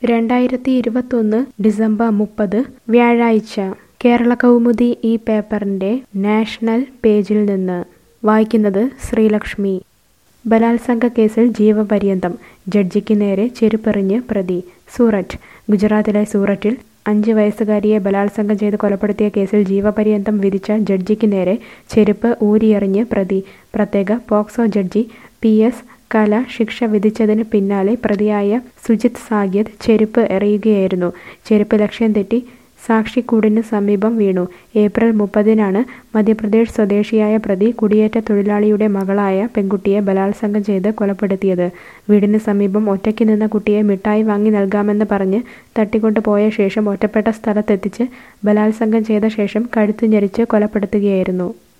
രണ്ടായിരത്തി ഇരുപത്തൊന്ന് ഡിസംബർ മുപ്പത് വ്യാഴാഴ്ച കേരള കൗമുദി ഈ പേപ്പറിന്റെ നാഷണൽ പേജിൽ നിന്ന് വായിക്കുന്നത് ശ്രീലക്ഷ്മി ബലാത്സംഗ കേസിൽ ജീവപര്യന്തം ജഡ്ജിക്ക് നേരെ ചെരുപ്പെറിഞ്ഞ് പ്രതി സൂററ്റ് ഗുജറാത്തിലെ സൂററ്റിൽ അഞ്ച് വയസ്സുകാരിയെ ബലാത്സംഗം ചെയ്ത് കൊലപ്പെടുത്തിയ കേസിൽ ജീവപര്യന്തം വിധിച്ച ജഡ്ജിക്ക് നേരെ ചെരുപ്പ് ഊരിയെറിഞ്ഞ് പ്രതി പ്രത്യേക പോക്സോ ജഡ്ജി പി എസ് കല ശിക്ഷ വിധിച്ചതിന് പിന്നാലെ പ്രതിയായ സുജിത് സാഗ്യത് ചെരുപ്പ് എറിയുകയായിരുന്നു ചെരുപ്പ് ലക്ഷ്യം തെറ്റി സാക്ഷിക്കൂടിന് സമീപം വീണു ഏപ്രിൽ മുപ്പതിനാണ് മധ്യപ്രദേശ് സ്വദേശിയായ പ്രതി കുടിയേറ്റ തൊഴിലാളിയുടെ മകളായ പെൺകുട്ടിയെ ബലാത്സംഗം ചെയ്ത് കൊലപ്പെടുത്തിയത് വീടിന് സമീപം ഒറ്റയ്ക്ക് നിന്ന കുട്ടിയെ മിഠായി വാങ്ങി നൽകാമെന്ന് പറഞ്ഞ് തട്ടിക്കൊണ്ടു പോയ ശേഷം ഒറ്റപ്പെട്ട സ്ഥലത്തെത്തിച്ച് ബലാത്സംഗം ചെയ്ത ശേഷം കഴുത്ത് ഞെരിച്ച് കൊലപ്പെടുത്തുകയായിരുന്നു